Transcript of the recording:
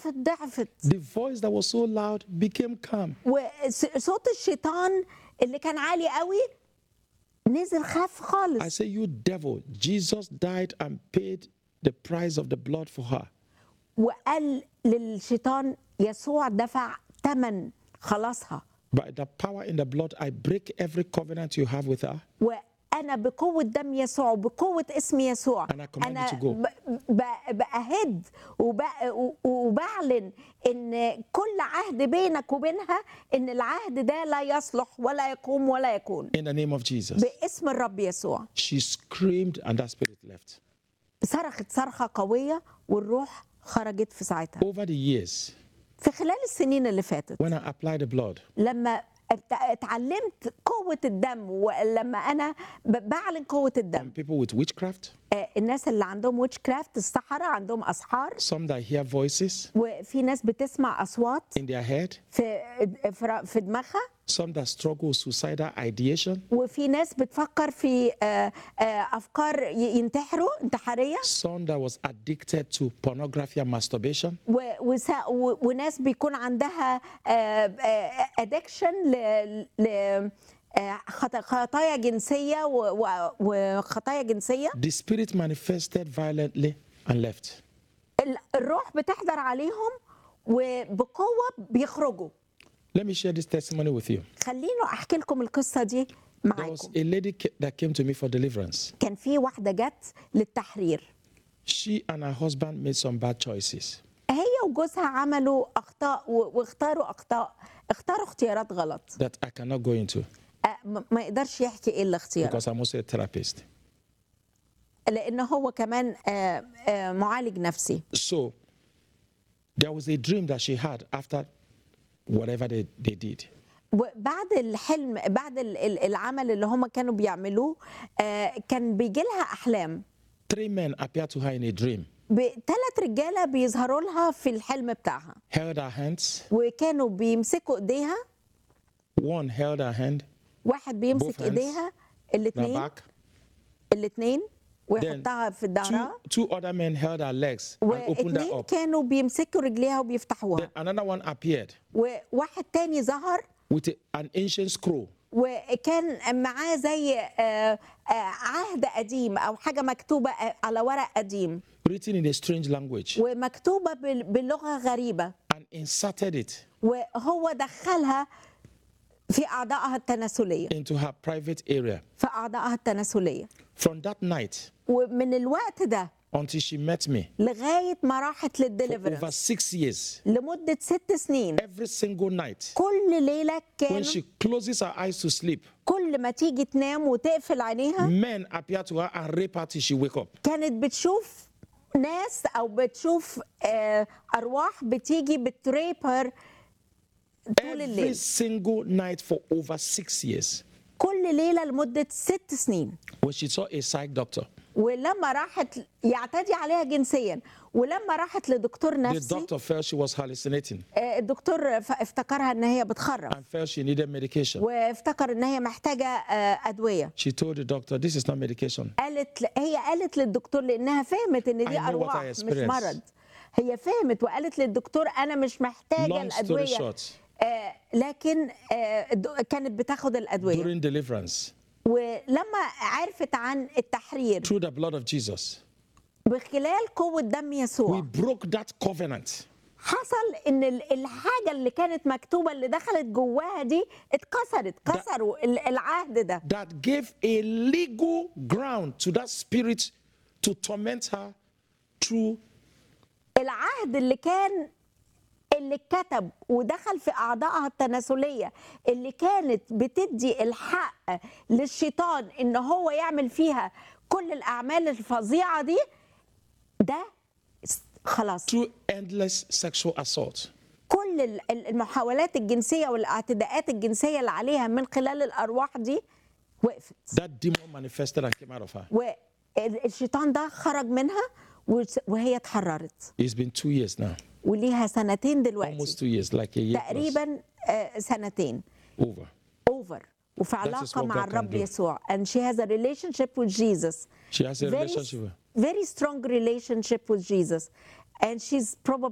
ضعفت ضعفت The voice that was so loud became calm. وصوت الشيطان اللي كان عالي قوي نزل خاف I خالص say, You devil, Jesus died and paid the price of the blood for her. وقال للشيطان يسوع دفع ثمن خلاصها By the power in the blood, I break every covenant you have with her. وانا بقوه دم يسوع وبقوه اسم يسوع And I command انا you to go. ب- ب- باهد وب- وبعلن ان كل عهد بينك وبينها ان العهد ده لا يصلح ولا يقوم ولا يكون In the name of Jesus. باسم الرب يسوع She screamed and that spirit left. صرخت صرخه قويه والروح خرجت في ساعتها Over the years, في خلال السنين اللي فاتت when I applied the blood, لما ات- اتعلمت قوة الدم ولما أنا ب- بعلن قوة الدم and people with witchcraft, آه، الناس اللي عندهم ويتش كرافت السحرة عندهم أسحار some that hear voices وفي ناس بتسمع أصوات in their head, في في في دماغها some that struggle with suicidal ideation, وفي ناس بتفكر في آه، آه، أفكار ي- ينتحروا انتحارية some that was addicted to pornography and masturbation, و- وسا- و- وناس بيكون عندها ادكشن ل ل- آه، خط- خطايا جنسية و- و- وخطايا جنسية the spirit manifested violently and left. ال- الروح بتحضر عليهم وبقوة بيخرجوا Let me share this testimony with you. خليني أحكي لكم القصة دي There معاكم was a lady ca- that came to me for deliverance. كان في واحدة جت للتحرير She and her husband made some bad choices. هي وجوزها عملوا أخطاء و- واختاروا أخطاء اختاروا اختيارات غلط that I cannot go into آه، م- ما يقدرش يحكي ايه الاختيار because I'm also a therapist. لان هو كمان آه، آه، معالج نفسي So there was a dream that she had after whatever they, they did. وبعد الحلم بعد ال- ال- العمل اللي هم كانوا بيعملوه آه، كان بيجي لها احلام Three men appeared to her in a dream, ثلاث رجاله بيظهروا لها في الحلم بتاعها held her hands. وكانوا بيمسكوا ايديها One held her hand, واحد Both بيمسك hands. ايديها her الاثنين back. الاثنين Then ويحطها في two, ظهرها two other men held her legs and opened her واثنين up. كانوا بيمسكوا رجليها وبيفتحوها Then another one appeared وواحد تاني ظهر with a- an ancient scroll. وكان معاه زي آه، آه، عهد قديم او حاجه مكتوبه آه، على ورق قديم written in a strange language ومكتوبه بال- بلغه غريبه and inserted it وهو دخلها في اعضائها التناسليه into her private area. في اعضائها التناسليه From that night ومن الوقت ده until she met me لغايه ما راحت for over للدليفرنس six years, لمده ست سنين every single night, كل ليله when كان she closes her eyes to sleep, كل ما تيجي تنام وتقفل عينيها men appear to her and rape her till she wake up. كانت بتشوف ناس او بتشوف آه، ارواح بتيجي بتريبر طول Every الليل single night for over six years. كل ليله لمده ست سنين When she saw a psych doctor, ولما راحت يعتدي عليها جنسيا ولما راحت لدكتور the نفسي doctor felt she was hallucinating آه، الدكتور ف- افتكرها ان هي بتخرف and felt she needed medication. وافتكر ان هي محتاجه آه، ادويه She told the doctor, This is not medication. قالت ل- هي قالت للدكتور لانها فهمت ان I دي know what ارواح I مش experienced. مرض هي فهمت وقالت للدكتور انا مش محتاجه Long story الادويه short, آه لكن آه الد- كانت بتاخد الادويه during deliverance, ولما عرفت عن التحرير through the blood of Jesus, بخلال قوه دم we يسوع broke that covenant حصل ان ال- الحاجه اللي كانت مكتوبه اللي دخلت جواها دي اتكسرت كسروا ال- العهد ده that gave a legal ground to that spirit to torment her through العهد اللي كان اللي اتكتب ودخل في اعضائها التناسليه اللي كانت بتدي الحق للشيطان ان هو يعمل فيها كل الاعمال الفظيعه دي ده س- خلاص through endless sexual assault. كل ال- ال- المحاولات الجنسيه والاعتداءات الجنسيه اللي عليها من خلال الارواح دي وقفت That demon manifested and came out of her. والشيطان ده خرج منها وس- وهي اتحررت It's been two years now, وليها سنتين almost دلوقتي two years, like a year plus, تقريبا آه، سنتين over. اوفر وفي علاقه what مع God can الرب do. يسوع and she has a relationship with Jesus She has a very relationship. very strong relationship with Jesus and she's probably